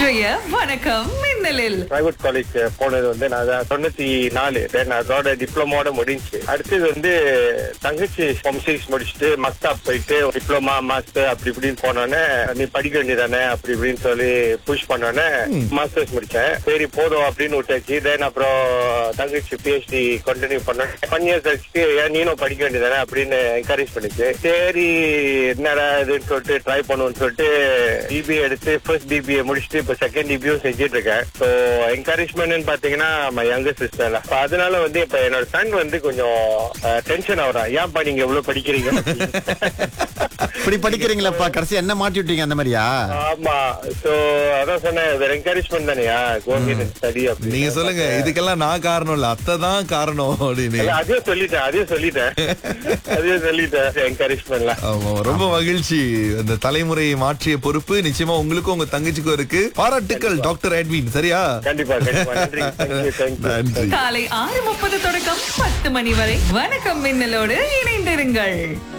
இன்றைய வணக்கம் மின்னலில் private college போனது வந்து நான் தான் தொண்ணூத்தி நாலு Then அதோட டிப்ளமோட முடிஞ்சு அடுத்தது வந்து தங்கச்சி ஃபார்ம் சிக்ஸ் முடிச்சுட்டு மக்தாப் போயிட்டு டிப்ளமா மாஸ்டர் அப்படி இப்படின்னு போனோன்னே நீ படிக்க வேண்டியதானே அப்படி இப்படின்னு சொல்லி புஷ் பண்ணோன்னே மாஸ்டர்ஸ் முடிச்சேன் சரி போதும் அப்படின்னு விட்டாச்சு தென் அப்புறம் தங்கச்சி பிஹெச்டி கண்டினியூ பண்ணேன் ஒன் இயர்ஸ் கழிச்சு ஏன் நீனும் படிக்க வேண்டியதானே அப்படின்னு என்கரேஜ் பண்ணிச்சு சரி என்னடா இதுன்னு சொல்லிட்டு ட்ரை பண்ணுவோம்னு சொல்லிட்டு பிபிஏ எடுத்து ஃபர்ஸ்ட் பிபிஏ முடிச்சுட்டு இப்போ செகண்ட் டிபியும் செஞ்சுட்டு இருக்கேன் ஸோ என்கரேஜ்மெண்ட்னு பாத்தீங்கன்னா மை யங்கர் சிஸ்டர் அப்ப அதனால வந்து இப்ப என்னோட சன் வந்து கொஞ்சம் டென்ஷன் ஆகுறான் ஏன்ப்பா நீங்க எவ்வளவு படிக்கிறீங்க இப்படி படிக்கிறீங்களாப்பா கடைசி என்ன மாட்டி விட்டீங்க அந்த மாதிரியா ஆமா சோ அதான் சொன்னேன் என்கரேஜ்மெண்ட் தானேயா கோவிட் ஸ்டடி அப்படி நீங்க சொல்லுங்க இதுக்கெல்லாம் நான் காரணம் இல்ல அத்தை தான் காரணம் அப்படின்னு இல்ல, அதையும் சொல்லிட்டேன் அதையும் சொல்லிட்டேன் அதையும் சொல்லிட்டேன் என்கரேஜ்மெண்ட்லாம் ஆமா ரொம்ப மகிழ்ச்சி அந்த தலைமுறையை மாற்றிய பொறுப்பு நிச்சயமா உங்களுக்கும் உங்க தங்கச்சிக்கும் இருக்கு பாராட்டுக்கள் டாக்டர் எட்வின் சரியா கண்டிப்பா கண்டிப்பா நன்றி தேங்க்யூ தேங்க்யூ நன்றி காலை ஆறு முப்பது தொடக்கம் பத்து மணி வரை வணக்கம் மின்னலோடு இணைந்திருங்கள்